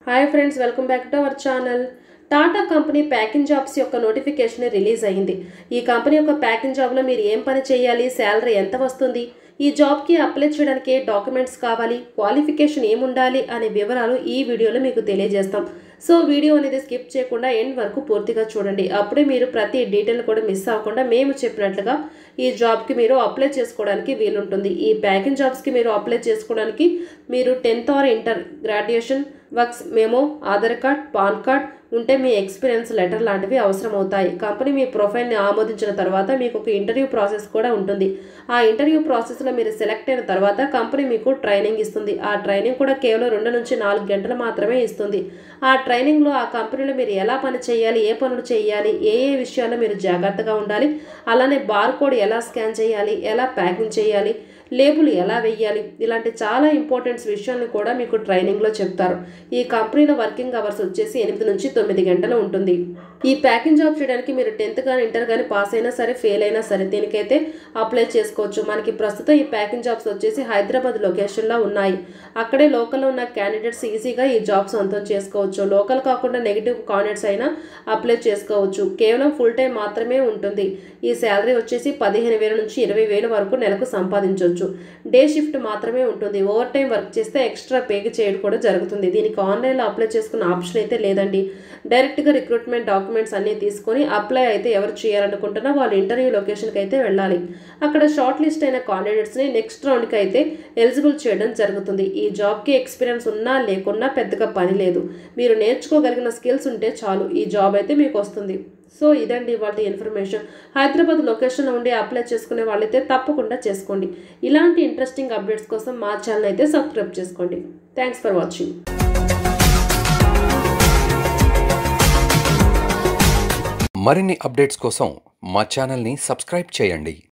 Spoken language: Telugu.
hi friends welcome back to our channel Tata company packing jobs యొక్క నోటిఫికేషన్ రిలీజ్ అయ్యింది ఈ కంపెనీ యొక్క ప్యాకింగ్ జాబ్లో మీరు ఏం పని చేయాలి శాలరీ ఎంత వస్తుంది ఈ జాబ్కి అప్లై చేయడానికి ఏ డాక్యుమెంట్స్ కావాలి క్వాలిఫికేషన్ ఏముండాలి అనే వివరాలు ఈ వీడియోలో మీకు తెలియజేస్తాం సో వీడియో అనేది స్కిప్ చేయకుండా ఎండ్ వరకు పూర్తిగా చూడండి అప్పుడే మీరు ప్రతి డీటెయిల్ కూడా మిస్ అవ్వకుండా మేము చెప్పినట్లుగా ఈ జాబ్కి మీరు అప్లై చేసుకోవడానికి వీలుంటుంది ఈ ప్యాకింగ్ జాబ్స్కి మీరు అప్లై చేసుకోవడానికి మీరు tenth or inter graduation works మేము ఆధార్ కార్డ్ పాన్ కార్డ్ ఉంటే మీ ఎక్స్పీరియన్స్ లెటర్ లాంటివి అవసరం అవుతాయి కంపెనీ మీ ప్రొఫైల్ని ఆమోదించిన తర్వాత మీకు ఒక ఇంటర్వ్యూ ప్రాసెస్ కూడా ఉంటుంది ఆ ఇంటర్వ్యూ ప్రాసెస్లో మీరు సెలెక్ట్ అయిన తర్వాత కంపెనీ మీకు ట్రైనింగ్ ఇస్తుంది ఆ ట్రైనింగ్ కూడా కేవలం రెండు నుంచి నాలుగు గంటలు మాత్రమే ఇస్తుంది ఆ ట్రైనింగ్లో ఆ కంపెనీలో మీరు ఎలా పని చేయాలి ఏ పనులు చేయాలి ఏ ఏ విషయాల్లో మీరు జాగ్రత్తగా ఉండాలి అలానే బార్ కోడ్ ఎలా స్కాన్ చేయాలి ఎలా ప్యాకింగ్ చేయాలి లేబుల్ ఎలా వెయ్యాలి ఇలాంటి చాలా ఇంపార్టెంట్స్ విషయాలను కూడా మీకు ట్రైనింగ్లో చెప్తారు ఈ కంపెనీలో వర్కింగ్ అవర్స్ వచ్చేసి ఎనిమిది నుంచి తొమ్మిది గంటలు ఉంటుంది ఈ ప్యాకింగ్ జాబ్ చేయడానికి మీరు టెన్త్ కానీ ఇంటర్ కానీ పాస్ అయినా సరే ఫెయిల్ అయినా సరే దీనికైతే అప్లై చేసుకోవచ్చు మనకి ప్రస్తుతం ఈ ప్యాకింగ్ జాబ్స్ వచ్చేసి హైదరాబాద్ లొకేషన్లో ఉన్నాయి అక్కడే లోకల్లో ఉన్న క్యాండిడేట్స్ ఈజీగా ఈ జాబ్ సొంతం చేసుకోవచ్చు లోకల్ కాకుండా నెగిటివ్ కాండిడేట్స్ అయినా అప్లై చేసుకోవచ్చు కేవలం ఫుల్ టైం మాత్రమే ఉంటుంది ఈ శాలరీ వచ్చేసి పదిహేను వేల నుంచి ఇరవై వేల వరకు నెలకు సంపాదించవచ్చు డే షిఫ్ట్ మాత్రమే ఉంటుంది ఓవర్ టైం వర్క్ చేస్తే ఎక్స్ట్రా పేకి చేయడం కూడా జరుగుతుంది దీనికి ఆన్లైన్లో అప్లై చేసుకున్న ఆప్షన్ అయితే లేదండి డైరెక్ట్గా రిక్రూట్మెంట్ డాక్యుమెంట్స్ అన్నీ తీసుకొని అప్లై అయితే ఎవరు చేయాలనుకుంటున్నా వాళ్ళు ఇంటర్వ్యూ లొకేషన్కి అయితే వెళ్ళాలి అక్కడ షార్ట్ లిస్ట్ అయిన కాండిడేట్స్ని నెక్స్ట్ రౌండ్కి అయితే ఎలిజిబుల్ చేయడం జరుగుతుంది ఈ జాబ్కి ఎక్స్పీరియన్స్ ఉన్నా లేకున్నా పెద్దగా పని లేదు మీరు నేర్చుకోగలిగిన స్కిల్స్ ఉంటే చాలు ఈ జాబ్ అయితే మీకు వస్తుంది సో ఇదండి వాటి ఇన్ఫర్మేషన్ హైదరాబాద్ లొకేషన్లో ఉండి అప్లై చేసుకునే వాళ్ళైతే తప్పకుండా చేసుకోండి ఇలాంటి ఇంట్రెస్టింగ్ అప్డేట్స్ కోసం మా ఛానల్ అయితే సబ్స్క్రైబ్ చేసుకోండి థ్యాంక్స్ ఫర్ వాచింగ్ మరిన్ని అప్డేట్స్ కోసం మా ఛానల్ని సబ్స్క్రైబ్ చేయండి